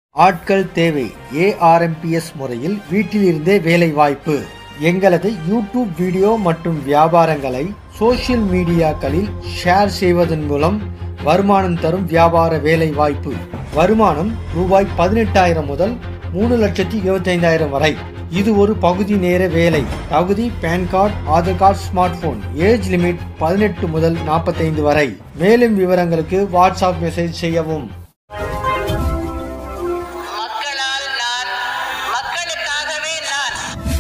ஆட்கள் தேவை ஏஆர்எம்பிஎஸ் முறையில் வீட்டிலிருந்தே வேலை வாய்ப்பு எங்களது யூடியூப் வீடியோ மற்றும் வியாபாரங்களை சோஷியல் மீடியாக்களில் ஷேர் செய்வதன் மூலம் வருமானம் தரும் வியாபார வேலை வாய்ப்பு வருமானம் ரூபாய் பதினெட்டாயிரம் முதல் மூணு லட்சத்தி இருபத்தைந்தாயிரம் வரை இது ஒரு பகுதி நேர வேலை தகுதி PAN card Aadhaar card smart phone age limit பதினெட்டு முதல் நாற்பத்தைந்து வரை மேலும் விவரங்களுக்கு வாட்ஸ்அப் மெசேஜ் செய்யவும் மக்களால் நான் மக்களுக்காகவே நான்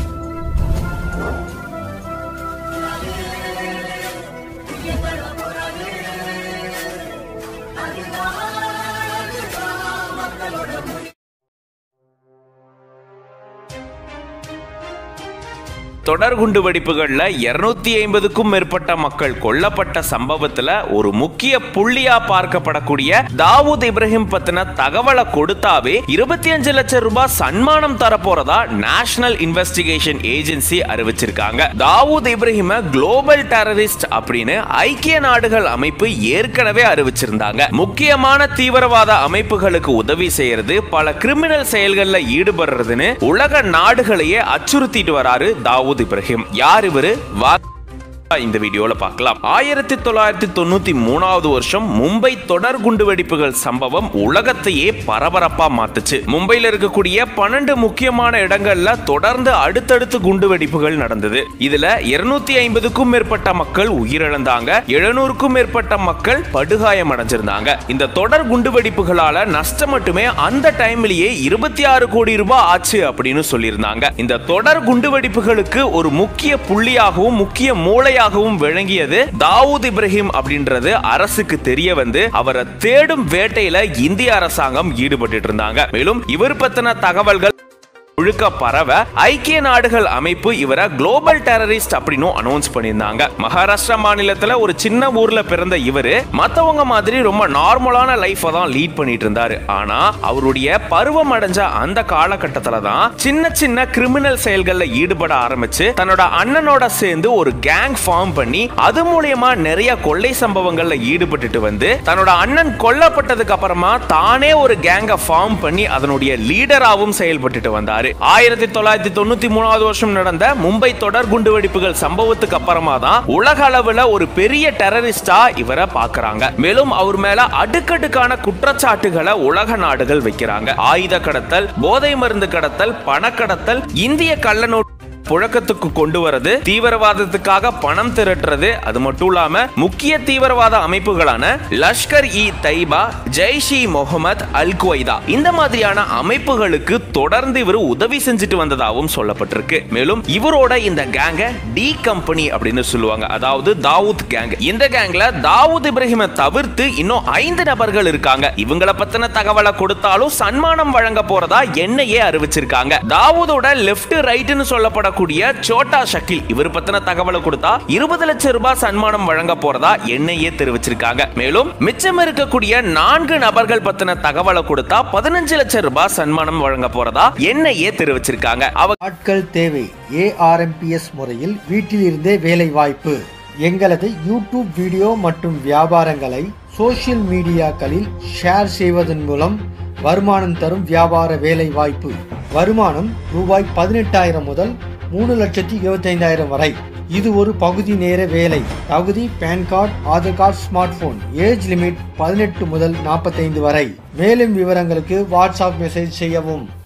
தொடர் குண்டு வெடிப்புகள்ல இருநூத்தி ஐம்பதுக்கும் மேற்பட்ட மக்கள் கொல்லப்பட்ட சம்பவத்துல ஒரு முக்கிய புள்ளியா பார்க்கப்படக்கூடிய தாவூத் இப்ராஹிம் பத்தின தகவலை கொடுத்தாவே இருபத்தி அஞ்சு லட்சம் ரூபாய் சன்மானம் தரப்போறதா நேஷனல் இன்வெஸ்டிகேஷன் ஏஜென்சி அறிவிச்சிருக்காங்க தாவூத் இப்ராஹிம குளோபல் டெரரிஸ்ட் அப்படின்னு ஐக்கிய நாடுகள் அமைப்பு ஏற்கனவே அறிவிச்சிருந்தாங்க முக்கியமான தீவிரவாத அமைப்புகளுக்கு உதவி செய்யறது பல கிரிமினல் செயல்கள்ல ஈடுபடுறதுன்னு உலக நாடுகளையே அச்சுறுத்திட்டு வராரு தாவூத் இப்ராஹிம் யார் இவரு வா இந்த வீடியோல பார்க்கலாம் ஆயிரத்தி தொள்ளாயிரத்தி தொண்ணூத்தி மூணாவது வருஷம் மும்பை தொடர் குண்டு வெடிப்புகள் சம்பவம் உலகத்தையே பரபரப்பா மாத்துச்சு மும்பையில இருக்கக்கூடிய பன்னெண்டு முக்கியமான இடங்கள்ல தொடர்ந்து அடுத்தடுத்து குண்டு வெடிப்புகள் நடந்தது இதுல இருநூத்தி ஐம்பதுக்கும் மேற்பட்ட மக்கள் உயிரிழந்தாங்க எழுநூறுக்கும் மேற்பட்ட மக்கள் படுகாயம் அடைஞ்சிருந்தாங்க இந்த தொடர் குண்டு வெடிப்புகளால நஷ்டம் மட்டுமே அந்த டைம்லயே இருபத்தி ஆறு கோடி ரூபாய் ஆச்சு அப்படின்னு சொல்லியிருந்தாங்க இந்த தொடர் குண்டு வெடிப்புகளுக்கு ஒரு முக்கிய புள்ளியாகவும் முக்கிய மூளையாகவும் விளங்கியது தாவூத் இப்ராஹிம் அப்படின்றது அரசுக்கு தெரிய வந்து அவரை தேடும் வேட்டையில இந்திய அரசாங்கம் ஈடுபட்டு இருந்தாங்க மேலும் இவர் பத்தின தகவல்கள் முழுக்க பரவ ஐக்கிய நாடுகள் அமைப்பு இவரை குளோபல் டெரரிஸ்ட் அப்படின்னு அனௌன்ஸ் பண்ணியிருந்தாங்க மகாராஷ்டிரா மாநிலத்துல ஒரு சின்ன ஊர்ல பிறந்த இவரு மத்தவங்க மாதிரி ரொம்ப நார்மலான லைஃபை தான் லீட் பண்ணிட்டு இருந்தாரு ஆனா அவருடைய பருவம் அடைஞ்ச அந்த காலகட்டத்துல தான் சின்ன சின்ன கிரிமினல் செயல்கள்ல ஈடுபட ஆரம்பிச்சு தன்னோட அண்ணனோட சேர்ந்து ஒரு கேங் ஃபார்ம் பண்ணி அது மூலியமா நிறைய கொள்ளை சம்பவங்கள்ல ஈடுபட்டுட்டு வந்து தன்னோட அண்ணன் கொல்லப்பட்டதுக்கு அப்புறமா தானே ஒரு கேங்க ஃபார்ம் பண்ணி அதனுடைய லீடராகவும் செயல்பட்டுட்டு வந்தாரு ஆயிரத்தி தொள்ளாயிரத்தி தொண்ணூத்தி மூணாவது வருஷம் நடந்த மும்பை தொடர் குண்டு வெடிப்புகள் சம்பவத்துக்கு அப்புறமா தான் உலக அளவுல ஒரு பெரிய டெரரிஸ்டா இவரை பாக்குறாங்க மேலும் அவர் மேல அடுக்கடுக்கான குற்றச்சாட்டுகளை உலக நாடுகள் வைக்கிறாங்க ஆயுத கடத்தல் போதை மருந்து கடத்தல் பணக்கடத்தல் இந்திய கள்ளநோட்டு புழக்கத்துக்கு கொண்டு வரது தீவிரவாதத்துக்காக பணம் திரட்டுறது அது மட்டும் இல்லாம முக்கிய தீவிரவாத அமைப்புகளான லஷ்கர் இ தைபா ஜெய்ஷ் இ முகமது அல் குவைதா இந்த மாதிரியான அமைப்புகளுக்கு தொடர்ந்து இவர் உதவி செஞ்சுட்டு வந்ததாகவும் சொல்லப்பட்டிருக்கு மேலும் இவரோட இந்த கேங்க டி கம்பெனி அப்படின்னு சொல்லுவாங்க அதாவது தாவூத் கேங் இந்த கேங்ல தாவூத் இப்ராஹிமை தவிர்த்து இன்னும் ஐந்து நபர்கள் இருக்காங்க இவங்கள பத்தின தகவலை கொடுத்தாலும் சன்மானம் வழங்க போறதா என்னையே அறிவிச்சிருக்காங்க தாவூதோட லெஃப்ட் ரைட்னு சொல்லப்படக்கூடிய சோட்டா ஷக்கில் இவர் பத்தின தகவலை கொடுத்தா இருபது லட்சம் ரூபாய் சன்மானம் வழங்க போறதா என்னையே தெரிவிச்சிருக்காங்க மேலும் மிச்சம் இருக்கக்கூடிய நான்கு நபர்கள் பத்தின தகவலை கொடுத்தா பதினஞ்சு லட்சம் ரூபாய் சன்மானம் வழங்க போறதா என்னையே தெரிவிச்சிருக்காங்க அவ ஆட்கள் தேவை ஏஆர்எம்பிஎஸ் முறையில் வீட்டிலிருந்தே வேலை வாய்ப்பு எங்களது யூடியூப் வீடியோ மற்றும் வியாபாரங்களை சோஷியல் மீடியாக்களில் ஷேர் செய்வதன் மூலம் வருமானம் தரும் வியாபார வேலை வாய்ப்பு வருமானம் ரூபாய் பதினெட்டாயிரம் முதல் மூணு லட்சத்தி இருபத்தைந்தாயிரம் வரை இது ஒரு பகுதி நேர வேலை தகுதி PAN card Aadhaar card smart phone age limit பதினெட்டு முதல் நாற்பத்தைந்து வரை மேலும் விவரங்களுக்கு வாட்ஸ்அப் மெசேஜ் செய்யவும்